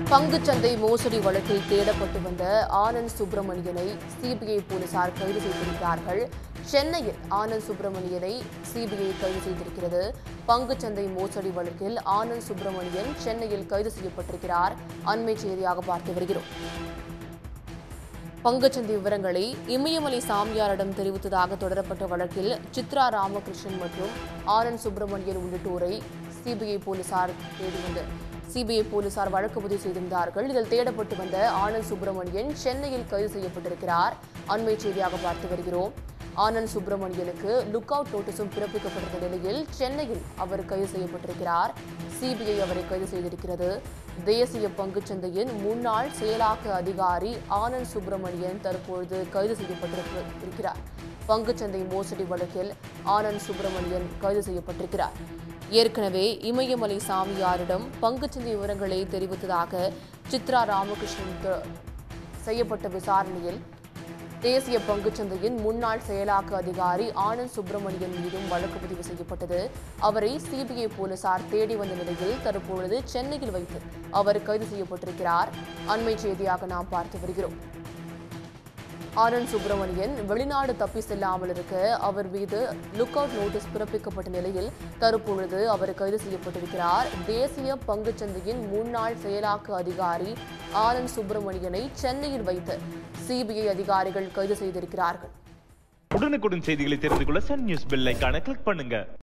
பங்குச்சந்தை மோசடி வழக்கில் தேடப்பட்டு வந்த ஆனந்த் சுப்பிரமணியனை சிபிஐ போலீசார் கைது செய்திருக்கிறார்கள் சென்னையில் ஆனந்த் சுப்பிரமணியனை சிபிஐ கைது செய்திருக்கிறது பங்குச்சந்தை மோசடி வழக்கில் ஆனந்த் சுப்பிரமணியன் சென்னையில் கைது செய்யப்பட்டிருக்கிறார் அண்மை செய்தியாக பார்த்து வருகிறோம் பங்குச்சந்தை விவரங்களை இமயமலை சாமியாரிடம் தெரிவித்ததாக தொடரப்பட்ட வழக்கில் சித்ரா ராமகிருஷ்ணன் மற்றும் ஆனந்த் சுப்பிரமணியன் உள்ளிட்டோரை சிபிஐ போலீசார் தேடி வந்து சிபிஐ போலீசார் வழக்கு பதிவு செய்திருந்தார்கள் இதில் தேடப்பட்டு வந்த ஆனந்த் சுப்பிரமணியன் சென்னையில் கைது செய்யப்பட்டிருக்கிறார் அண்மை செய்தியாக பார்த்து வருகிறோம் ஆனந்த் சுப்பிரமணியனுக்கு லுக் அவுட் நோட்டீஸும் பிறப்பிக்கப்பட்டிருந்த நிலையில் சென்னையில் அவர் கைது செய்யப்பட்டிருக்கிறார் சிபிஐ அவரை கைது செய்திருக்கிறது தேசிய பங்குச்சந்தையின் முன்னாள் செயலாக்க அதிகாரி ஆனந்த் சுப்பிரமணியன் தற்பொழுது கைது செய்யப்பட்டிருக்கிறார் பங்குச்சந்தை மோசடி வழக்கில் ஆனந்த் சுப்பிரமணியன் கைது செய்யப்பட்டிருக்கிறார் ஏற்கனவே இமயமலை சாமியாரிடம் பங்குச்சந்தை விவரங்களை தெரிவித்ததாக சித்ரா ராமகிருஷ்ணன் த- செய்யப்பட்ட விசாரணையில் தேசிய பங்குச்சந்தையின் முன்னாள் செயலாக்க அதிகாரி ஆனந்த் சுப்பிரமணியன் மீதும் வழக்கு பதிவு செய்யப்பட்டது அவரை சிபிஐ போலீசார் தேடி வந்த நிலையில் தற்பொழுது சென்னையில் வைத்து அவர் கைது செய்யப்பட்டிருக்கிறார் அண்மை செய்தியாக நாம் பார்த்து வருகிறோம் ஆனந்த் சுப்பிரமணியன் வெளிநாடு தப்பி செல்லாமல் இருக்க அவர் மீது லுக் அவுட் நோட்டீஸ் பிறப்பிக்கப்பட்ட நிலையில் தற்பொழுது அவர் கைது செய்யப்பட்டிருக்கிறார் தேசிய பங்குச்சந்தையின் முன்னாள் செயலாக்க அதிகாரி ஆனந்த் சுப்பிரமணியனை சென்னையில் வைத்து சிபிஐ அதிகாரிகள் கைது செய்திருக்கிறார்கள் உடனுக்குடன் செய்திகளை தெரிந்து கொள்ள சன் நியூஸ் பெல் ஐகானை கிளிக் பண்ணுங்க